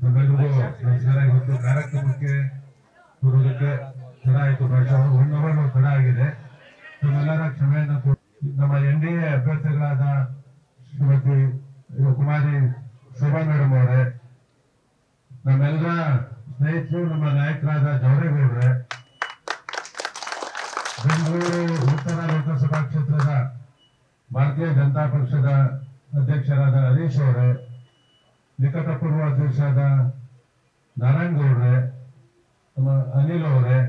ನಮ್ಮೆಲ್ಲರಿಗೂ ನಮಸ್ಕಾರ ಇವತ್ತು ಕಾರ್ಯಕ್ರಮಕ್ಕೆ ಬರೋದಕ್ಕೆ ತಡ ಆಯಿತು ಬಹುಶಃ ಒನ್ ಅವರ್ ತಡ ಆಗಿದೆ ನಮ್ಮೆಲ್ಲರ ಕ್ಷಮೆಯನ್ನು ಕೋ- ನಮ್ಮ ಎನ್ ಡಿ ಎ ಅಭ್ಯರ್ಥಿಗಳಾದ ಶ್ರೀಮತಿ ಕುಮಾರಿ ಶೋಭಾ ಮೇಡಮ್ ಅವರೇ ನಮ್ಮೆಲ್ಲರ ಸ್ನೇಹಿತರು ನಮ್ಮ ನಾಯಕರಾದ ಜವರೇಗೌಡ್ರೆ ಬೆಂಗಳೂರು ಉತ್ತರ ಲೋಕಸಭಾ ಕ್ಷೇತ್ರದ ಭಾರತೀಯ ಜನತಾ ಪಕ್ಷದ ಅಧ್ಯಕ್ಷರಾದ ಹರೀಶ್ ಅವರೇ ನಿಕಟಪೂರ್ವ ಅಧ್ಯಕ್ಷರಾದ ನಾರಾಯಣ ಗೌಡ್ರೆ ನಮ್ಮ ಅನಿಲ್ ಅವರೇ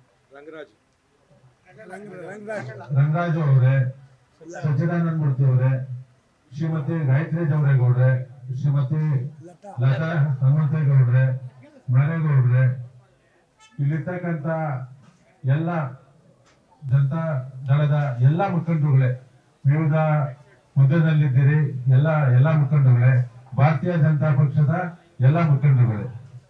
ರಂಗರಾಜು ಅವರೇ ಸಚ್ಚಿದಾನಂದ ಮೂರ್ತಿ ಅವರೇ ಶ್ರೀಮತಿ ಗಾಯತ್ರಿ ಜವರೇಗೌಡ್ರೆ ಶ್ರೀಮತಿ ಲತಾ ಹನುಮಂತೇಗೌಡ್ರೆ ಮಾರೇಗೌಡ್ರೆ ಇಲ್ಲಿರ್ತಕ್ಕಂಥ ಎಲ್ಲ ಜನತಾ ದಳದ ಎಲ್ಲ ಮುಖಂಡರುಗಳೇ ವಿವಿಧ ಹುದ್ದೆನಲ್ಲಿದ್ದೀರಿ ಎಲ್ಲ ಎಲ್ಲ ಮುಖಂಡರುಗಳೇ ಭಾರತೀಯ ಜನತಾ ಪಕ್ಷದ ಎಲ್ಲ ಮುಖಂಡರುಗಳೇ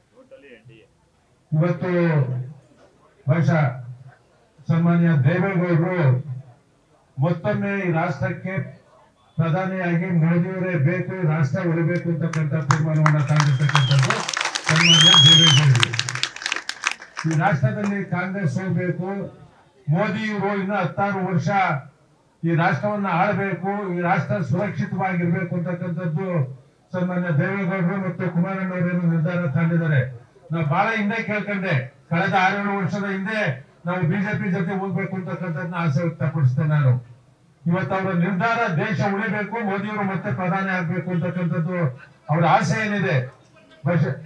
ಇವತ್ತು ಬಹುಶಃ ಸನ್ಮಾನ್ಯ ದೇವೇಗೌಡರು ಮತ್ತೊಮ್ಮೆ ಈ ರಾಷ್ಟ್ರಕ್ಕೆ ಪ್ರಧಾನಿಯಾಗಿ ಮೋದಿಯವರೇ ಬೇಕು ಈ ರಾಷ್ಟ್ರ ಉಳಿಬೇಕು ಅಂತಕ್ಕಂಥ ತೀರ್ಮಾನವನ್ನ ತಾಂಡಿರ್ತಕ್ಕಂಥದ್ದು ಸನ್ಮಾನ್ಯ ದೇವೇಗೌಡರು ಈ ರಾಷ್ಟ್ರದಲ್ಲಿ ಕಾಂಗ್ರೆಸ್ ಹೋಗ್ಬೇಕು ಮೋದಿ ಇವರು ಇನ್ನು ಹತ್ತಾರು ವರ್ಷ ಈ ರಾಷ್ಟ್ರವನ್ನ ಆಳಬೇಕು ಈ ರಾಷ್ಟ್ರ ಸುರಕ್ಷಿತವಾಗಿರ್ಬೇಕು ಅಂತಕ್ಕಂಥದ್ದು ಸನ್ಮಾನ್ಯ ದೇವೇಗೌಡರು ಮತ್ತು ಕುಮಾರಣ್ಣವರೇನು ನಿರ್ಧಾರ ತಗೊಂಡಿದ್ದಾರೆ ನಾವು ಬಹಳ ಹಿಂದೆ ಕೇಳ್ಕೊಂಡೆ ಕಳೆದ ಆರೇಳು ವರ್ಷದ ಹಿಂದೆ ನಾವು ಬಿಜೆಪಿ ಜೊತೆ ಹೋಗ್ಬೇಕು ಅಂತಕ್ಕಂಥದ್ದನ್ನ ಆಸೆ ವ್ಯಕ್ತಪಡಿಸ್ತೇನೆ ನಾನು ಇವತ್ತು ಅವರ ನಿರ್ಧಾರ ದೇಶ ಉಳಿಬೇಕು ಮೋದಿಯವರು ಮತ್ತೆ ಪ್ರಧಾನಿ ಆಗ್ಬೇಕು ಅಂತಕ್ಕಂಥದ್ದು ಅವರ ಆಸೆ ಏನಿದೆ ಬಹುಶಃ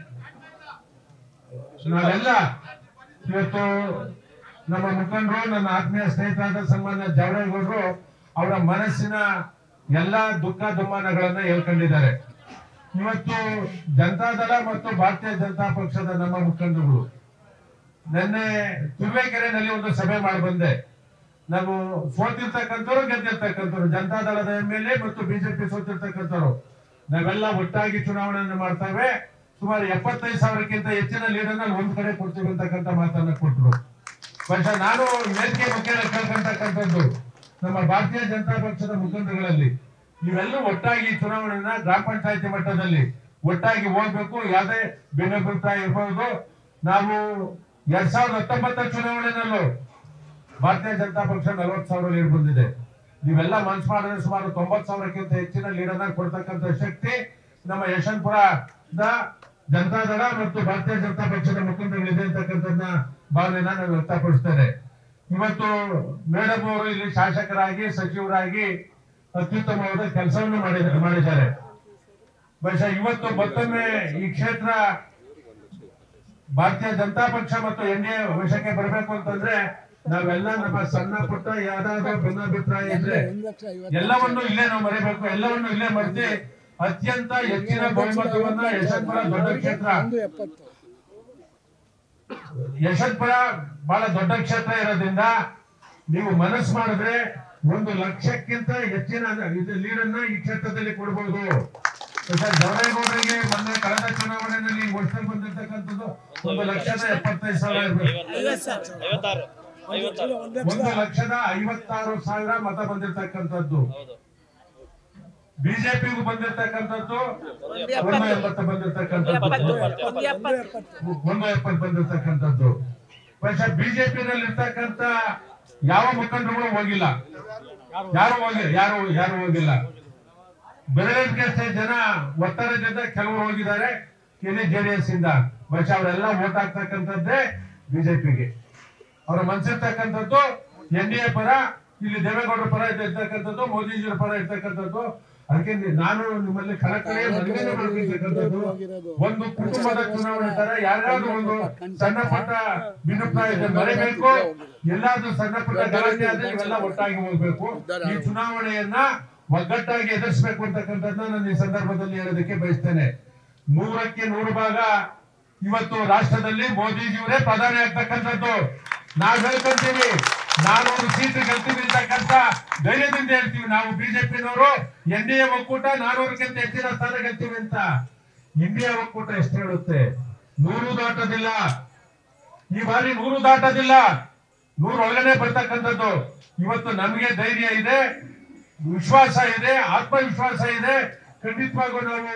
ನಾವೆಲ್ಲ ಇವತ್ತು ನಮ್ಮ ಮುಖಂಡರು ನನ್ನ ಆತ್ಮೀಯ ಸ್ನೇಹಿತರಾದ ಸನ್ಮಾನ್ಯ ಜಾವಡೇಗೌಡರು ಅವರ ಮನಸ್ಸಿನ ಎಲ್ಲಾ ದುಃಖ ದುಮ್ಮಾನಗಳನ್ನ ಹೇಳ್ಕೊಂಡಿದ್ದಾರೆ ಇವತ್ತು ಜನತಾದಳ ಮತ್ತು ಭಾರತೀಯ ಜನತಾ ಪಕ್ಷದ ನಮ್ಮ ಮುಖಂಡರುಗಳು ನಿನ್ನೆ ತುರುವೇಕೆರೆನಲ್ಲಿ ಒಂದು ಸಭೆ ಮಾಡಿ ಬಂದೆ ನಾವು ಸೋತಿರ್ತಕ್ಕಂಥವ್ರು ಗೆದ್ದಿರ್ತಕ್ಕಂಥವ್ರು ಜನತಾದಳದ ಎಂ ಎಲ್ ಎ ಮತ್ತು ಬಿಜೆಪಿ ಸೋತಿರ್ತಕ್ಕಂಥವ್ರು ನಾವೆಲ್ಲ ಒಟ್ಟಾಗಿ ಚುನಾವಣೆಯನ್ನು ಮಾಡ್ತೇವೆ ಸುಮಾರು ಎಪ್ಪತ್ತೈದು ಸಾವಿರಕ್ಕಿಂತ ಹೆಚ್ಚಿನ ಲೀಡನ್ನ ಒಂದ್ ಕಡೆ ಕೊಡ್ತೀವಿ ಅಂತಕ್ಕಂಥ ಮಾತನ್ನ ಕೊಟ್ಟರು ಬಹುಶಃ ನಾನು ವೇದಿಕೆ ಮುಖ್ಯನ ಕೇಳ್ಕೊಂತಕ್ಕಂಥದ್ದು ನಮ್ಮ ಭಾರತೀಯ ಜನತಾ ಪಕ್ಷದ ಮುಖಂಡರುಗಳಲ್ಲಿ ನೀವೆಲ್ಲರೂ ಒಟ್ಟಾಗಿ ಚುನಾವಣೆಯನ್ನ ಗ್ರಾಮ ಪಂಚಾಯತಿ ಮಟ್ಟದಲ್ಲಿ ಒಟ್ಟಾಗಿ ಹೋಗ್ಬೇಕು ಯಾವುದೇ ಭಿನ್ನಾಭಿಪ್ರಾಯ ಇರಬಹುದು ನಾವು ಎರಡ್ ಸಾವಿರದ ಹತ್ತೊಂಬತ್ತರ ಚುನಾವಣೆನಲ್ಲೂ ಭಾರತೀಯ ಜನತಾ ಪಕ್ಷ ನಲವತ್ತು ಸಾವಿರ ಲೀಡ್ ಬಂದಿದೆ ನೀವೆಲ್ಲ ಮನ್ಸು ಮಾಡಿದ್ರೆ ಸುಮಾರು ತೊಂಬತ್ ಸಾವಿರಕ್ಕಿಂತ ಹೆಚ್ಚಿನ ಲೀಡನ್ನ ಕೊಡ್ತಕ್ಕಂಥ ಶಕ್ತಿ ನಮ್ಮ ಯಶವಂತಪುರದ ಜನತಾದಳ ಮತ್ತು ಭಾರತೀಯ ಜನತಾ ಪಕ್ಷದ ಮುಖಂಡರುಗಳಿದೆ ಅಂತಕ್ಕಂಥದ್ದನ್ನ ಭಾವನೆನ ನಾನು ವ್ಯಕ್ತಪಡಿಸ್ತೇನೆ ಇವತ್ತು ಮೇಡಮ್ ಅವರು ಇಲ್ಲಿ ಶಾಸಕರಾಗಿ ಸಚಿವರಾಗಿ ಅತ್ಯುತ್ತಮವಾದ ಕೆಲಸವನ್ನು ಮಾಡಿದ ಮಾಡಿದ್ದಾರೆ ಬಹುಶಃ ಇವತ್ತು ಮತ್ತೊಮ್ಮೆ ಈ ಕ್ಷೇತ್ರ ಭಾರತೀಯ ಜನತಾ ಪಕ್ಷ ಮತ್ತು ಎನ್ ಡಿ ಎ ವಶಕ್ಕೆ ಬರಬೇಕು ಅಂತಂದ್ರೆ ನಾವೆಲ್ಲ ನಮ್ಮ ಸಣ್ಣ ಪುಟ್ಟ ಯಾವ್ದಾದ್ರು ಭಿನ್ನಾಭಿಪ್ರಾಯ ಇದ್ರೆ ಎಲ್ಲವನ್ನು ಇಲ್ಲೇ ನಾವು ಮರಿಬೇಕು ಎಲ್ಲವನ್ನು ಇಲ್ಲೇ ಮರೆತಿ ಅತ್ಯಂತ ಹೆಚ್ಚಿನ ಬಹುಮತವನ್ನ ಯಶವಂತಪುರ ದೊಡ್ಡ ಕ್ಷೇತ್ರ ಯಶವಂತಪುರ ಬಹಳ ದೊಡ್ಡ ಕ್ಷೇತ್ರ ಇರೋದ್ರಿಂದ ನೀವು ಮನಸ್ಸು ಮಾಡಿದ್ರೆ ಒಂದು ಲಕ್ಷಕ್ಕಿಂತ ಹೆಚ್ಚಿನ ಇದು ಲೀಡನ್ನ ಈ ಕ್ಷೇತ್ರದಲ್ಲಿ ಕೊಡಬಹುದು ಸರ್ ಜವರೇಗೌಡರಿಗೆ ಮೊನ್ನೆ ಕಳೆದ ಚುನಾವಣೆಯಲ್ಲಿ ವರ್ಷದಲ್ಲಿ ಬಂದಿರ್ತಕ್ಕಂಥದ್ದು ಒಂದು ಲಕ್ಷದ ಎಪ್ಪತ್ತೈದು ಸಾವಿರ ಇರ್ಬೇಕು ಐವತ್ತಾರು ಐವತ್ತಾರು ಒಂದು ಲಕ್ಷದ ಐವತ್ತಾರು ಸಾವಿರ ಮತ ಬಂದಿರತಕ್ಕಂಥದ್ದು ಬಿಜೆಪಿಗೂ ಬಂದಿರತಕ್ಕಂಥದ್ದು ಒಂದು ಎಂಬತ್ತು ಬಂದಿರತಕ್ಕಂಥದ್ದು ಒಂದು ಎಪ್ಪತ್ತು ಒಂದು ಎಪ್ಪತ್ತು ಬಂದಿರತಕ್ಕಂಥದ್ದು ಬಹುಶಃ ಬಿಜೆಪಿನಲ್ಲಿ ಇರ್ತಕ್ಕಂಥ ಯಾವ ಮುಖಂಡರುಗಳು ಹೋಗಿಲ್ಲ ಯಾರು ಹೋಗಿಲ್ಲ ಯಾರು ಯಾರು ಹೋಗಿಲ್ಲ ಬೆರಳಿಗೆ ಜನ ಒತ್ತಡದಿಂದ ಕೆಲವರು ಹೋಗಿದ್ದಾರೆ ಇಲ್ಲಿ ಜೆಡಿಎಸ್ ಇಂದ ಬಹುಶಃ ಅವರೆಲ್ಲ ವೋಟ್ ಹಾಕ್ತಕ್ಕಂಥದ್ದೇ ಬಿಜೆಪಿಗೆ ಅವರ ಮನ್ಸಿರ್ತಕ್ಕಂಥದ್ದು ಎನ್ ಡಿ ಎ ಪರ ಇಲ್ಲಿ ದೇವೇಗೌಡರ ಪರ ಇರ್ತಕ್ಕಂಥದ್ದು ಮೋದಿಜಿಯವರ ಪರ ಇರ್ತಕ್ಕಂಥದ್ದು ಅದಕ್ಕೆ ನಿ- ನಾನು ನಿಮ್ಮಲ್ಲಿ ಕಳಕಳಿ ಮನವಿಯನ್ನು ಮಾಡ್ತಿರ್ತಕ್ಕಂಥದ್ದು ಒಂದು ಕುಟುಂಬದ ಚುನಾವಣೆ ತರ ಯಾರ್ಯಾರು ಒಂದು ಸಣ್ಣ ಪುಟ್ಟ ಭಿನ್ನಪ್ರಾಯ ಇದೆ ಮರೆಬೇಕು ಎಲ್ಲಾದ್ರೂ ಸಣ್ಣ ಪುಟ್ಟ ಗಲಾಟೆ ಆದ್ರೆ ಇವೆಲ್ಲ ಒಟ್ಟಾಗಿ ಹೋಗ್ಬೇಕು ಈ ಚುನಾವಣೆಯನ್ನ ಒಗ್ಗಟ್ಟಾಗಿ ಎದುರಿಸಬೇಕು ಅಂತಕ್ಕಂಥದ್ದನ್ನ ನಾನು ಈ ಸಂದರ್ಭದಲ್ಲಿ ಹೇಳೋದಕ್ಕೆ ಬಯಸ್ತೇನೆ ನೂರಕ್ಕೆ ನೂರು ಭಾಗ ಇವತ್ತು ರಾಷ್ಟ್ರದಲ್ಲಿ ಮೋದಿಜಿಯವರೇ ಪ್ರಧಾನಿ ಆಗ್ತಕ್ಕಂಥದ್ದು ನಾವ್ ಹೇಳ್ಕೊಂತೀವಿ ನಾನೂರು ಸೀಟ್ ಗೆಲ್ತೀವಿ ಅಂತಕ್ಕಂಥ ಧೈರ್ಯದಿಂದ ಹೇಳ್ತೀವಿ ನಾವು ಬಿಜೆಪಿನವರು ಎನ್ ಡಿ ಎ ಒಕ್ಕೂಟ ನಾನೂರಕ್ಕಿಂತ ಹೆಚ್ಚಿನ ಸ್ಥಾನ ಗೆಲ್ತೀವಿ ಅಂತ ಇಂಡಿಯಾ ಒಕ್ಕೂಟ ಎಷ್ಟು ಹೇಳುತ್ತೆ ನೂರು ದಾಟೋದಿಲ್ಲ ಈ ಬಾರಿ ನೂರು ದಾಟೋದಿಲ್ಲ ನೂರು ಒಳಗಡೆ ಬರ್ತಕ್ಕಂಥದ್ದು ಇವತ್ತು ನಮಗೆ ಧೈರ್ಯ ಇದೆ ವಿಶ್ವಾಸ ಇದೆ ಆತ್ಮವಿಶ್ವಾಸ ಇದೆ ಖಂಡಿತವಾಗೂ ನಾವು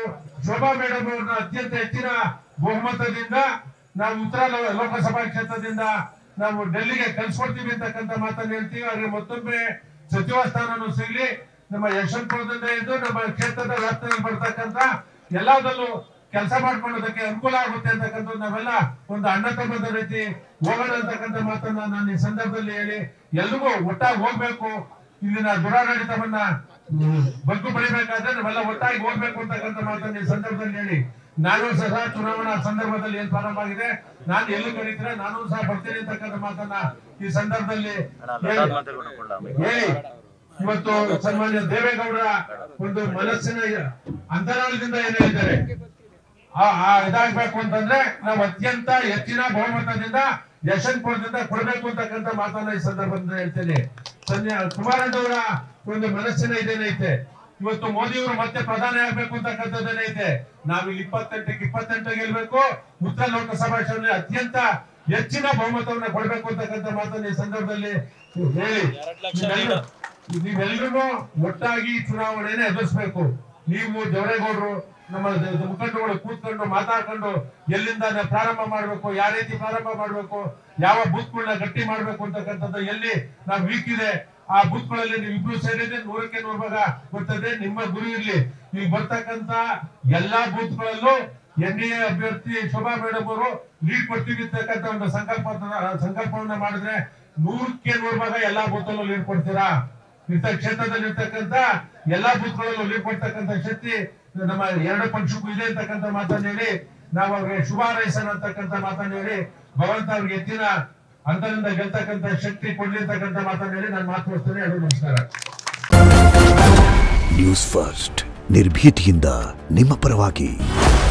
ಶೋಭಾ ಮೇಡಮ್ ಅವ್ರನ್ನ ಅತ್ಯಂತ ಹೆಚ್ಚಿನ ಬಹುಮತದಿಂದ ನಾವು ಉತ್ತರ ಲೋ- ಲೋಕಸಭಾ ಕ್ಷೇತ್ರದಿಂದ ನಾವು ಡೆಲ್ಲಿಗೆ ಕಳ್ಸಿಕೊಡ್ತೀವಿ ಅಂತಕ್ಕಂಥ ಮಾತನ್ನು ಹೇಳ್ತೀವಿ ಅವ್ರಿಗೆ ಮತ್ತೊಮ್ಮೆ ಸಚಿವ ಸ್ಥಾನನೂ ಸಿಗ್ಲಿ ನಮ್ಮ ಯಶವಂತಪುರದಿಂದ ಇದ್ದು ನಮ್ಮ ಕ್ಷೇತ್ರದ ವ್ಯಾಪ್ತಿಯಲ್ಲಿ ಬರ್ತಕ್ಕಂಥ ಎಲ್ಲದಲ್ಲೂ ಕೆಲಸ ಮಾಡ್ಕೊಳ್ಳೋದಕ್ಕೆ ಅನುಕೂಲ ಆಗುತ್ತೆ ಅಂತಕ್ಕಂಥ ನಾವೆಲ್ಲ ಒಂದು ಅಣ್ಣ ತಮ್ಮದ ರೀತಿ ಹೋಗೋಣ ಅಂತಕ್ಕಂಥ ಮಾತನ್ನ ನಾನು ಈ ಸಂದರ್ಭದಲ್ಲಿ ಹೇಳಿ ಎಲ್ರಿಗೂ ಒಟ್ಟಾಗಿ ಹೋಗ್ಬೇಕು ಇಲ್ಲಿನ ದುರಾಡಳಿತವನ್ನ ಹ್ಮ್, ಬಗ್ಗು ಬಳಿಬೇಕಾದ್ರೆ ನಾವೆಲ್ಲ ಒಟ್ಟಾಗಿ ಹೋಗ್ಬೇಕು ಅಂತಕ್ಕಂಥ ಮಾತನ್ನ ಈ ಸಂದರ್ಭದಲ್ಲಿ ಹೇಳಿ ನಾನು ಸಹ ಚುನಾವಣಾ ಸಂದರ್ಭದಲ್ಲಿ ಏನ್ ಪ್ರಾರಂಭ ಆಗಿದೆ ನಾನು ಎಲ್ಲಿ ಕರೀತೀರ ನಾನು ಸಹ ಬರ್ತೀನಿ ಅಂತಕ್ಕಂಥ ಮಾತನ್ನ ಈ ಸಂದರ್ಭದಲ್ಲಿ ಹೇಳಿ ಹೇಳಿ ಇವತ್ತು ಸನ್ಮಾನ್ಯ ದೇವೇಗೌಡರ ಒಂದು ಮನಸ್ಸಿನ ಅಂತರಾಳದಿಂದ ಏನ್ ಹೇಳಿದ್ದಾರೆ ಆ ಆ ಇದಾಗ್ಬೇಕು ಅಂತಂದ್ರೆ ನಾವು ಅತ್ಯಂತ ಹೆಚ್ಚಿನ ಬಹುಮತದಿಂದ ಯಶವಂತಪುರದಿಂದ ಕೊಡಬೇಕು ಅಂತಕ್ಕಂಥ ಮಾತನ್ನ ಈ ಸಂದರ್ಭದಲ್ಲಿ ಹೇಳ್ತೇನೆ ಸನ್ಯ ಕುಮಾರಣ್ಣವರ ಒಂದು ಮನಸ್ಸಿನ ಇದೇನೈತೆ ಇವತ್ತು ಮೋದಿಯವರು ಮತ್ತೆ ಪ್ರಧಾನಿ ಆಗ್ಬೇಕು ಅಂತಕ್ಕಂಥದ್ದೇನೈತೆ ನಾವಿಲ್ಲಿ ಇಪ್ಪತ್ತೆಂಟಕ್ಕೆ ಇಪ್ಪತ್ತೆಂಟು ಗೆಲ್ಬೇಕು ಉತ್ತರ ಲೋಕಸಭಾ ಚುನಾವಣೆ ಅತ್ಯಂತ ಹೆಚ್ಚಿನ ಬಹುಮತವನ್ನ ಕೊಡ್ಬೇಕು ಅಂತಕ್ಕಂಥ ಮಾತನ್ನ ಈ ಸಂದರ್ಭದಲ್ಲಿ ಹೇಳಿ ಎರಡು ಲಕ್ಷ ನೀವೆಲ್ಲ- ನೀವೆಲ್ಲರೂ ಒಟ್ಟಾಗಿ ಚುನಾವಣೆನ ಎದುರಿಸ್ಬೇಕು ನೀವು ದೇವರೇಗೌಡರು ನಮ್ಮ ದ- ದ- ಮುಖಂಡರುಗಳು ಕೂತ್ಕೊಂಡು ಮಾತಾಡ್ಕೊಂಡು ಎಲ್ಲಿಂದ ನಾವು ಪ್ರಾರಂಭ ಮಾಡ್ಬೇಕು ಯಾವ ರೀತಿ ಪ್ರಾರಂಭ ಮಾಡ್ಬೇಕು ಯಾವ ಬೂತ್ಗಳನ್ನ ಗಟ್ಟಿ ಮಾಡ್ಬೇಕು ಅಂತಕ್ಕಂಥದ್ದು ಎಲ್ಲಿ ನಾವು ವೀಕ್ ಇದೆ ಆ ಬೂತ್ಗಳಲ್ಲಿ ನೀವು ಇಬ್ರು ಸೇರಿದ್ರೆ ನೂರಕ್ಕೆ ನೂರು ಭಾಗ ಬರ್ತದೆ ನಿಮ್ಮ ಗುರಿ ಇರ್ಲಿ ಈಗ ಬರ್ತಕ್ಕಂತ ಎಲ್ಲಾ ಬೂತ್ಗಳಲ್ಲೂ ಎನ್ ಡಿ ಎ ಅಭ್ಯರ್ಥಿ ಶೋಭಾ ಮೇಡಮ್ ಅವರು ಲೀಡ್ ಕೊಡ್ತೀವಿ ಅಂತಕ್ಕಂಥ ಒಂದು ಸಂಕಲ್ಪ ಸಂಕಲ್ಪವನ್ನ ಮಾಡಿದ್ರೆ ನೂರಕ್ಕೆ ನೂರು ಭಾಗ ಎಲ್ಲಾ ಬೂತಲ್ಲೂ ಲೀಡ್ ಕೊಡ್ತೀರಾ ಇಂಥ ಕ್ಷೇತ್ರದಲ್ಲಿ ಇರ್ತಕ್ಕಂಥ ಎಲ್ಲಾ ಬೂತ್ಗಳಲ್ಲೂ ಲೀಡ್ ಕೊಡ್ತಕ್ಕಂಥ ಶಕ್ತಿ ನಮ್ಮ ಎರಡು ಪಕ್ಷಕ್ಕೂ ಇದೆ ಅಂತಕ್ಕಂಥ ಮಾತನ್ನ ಹೇಳಿ ನಾವು ಅವ್ರಿಗೆ ಶುಭ ಹಾರೈಸೋಣ ಅಂತಕ್ಕಂಥ ಮಾತನ್ನ ಹೇಳಿ ಭಗವಂತ ಅವ್ರಿಗೆ ಹೆಚ್ಚಿನ ಅಂತರಿಂದ ಗೆಲ್ತಕ್ಕಂಥ ಶಕ್ತಿ ಕೊಡ್ಲಿ ಅಂತಕ್ಕಂಥ ಮಾತನ್ನ ಹೇಳಿ ನಾನು ಮಾತು ಮುಗಿಸ್ತೇನೆ ಎಲ್ಲರೂ ನಮಸ್ಕಾರ ನ್ಯೂಸ್ ಫಸ್ಟ್ ನಿರ್ಭೀತಿಯಿಂದ ನಿಮ್ಮ ಪರವಾಗಿ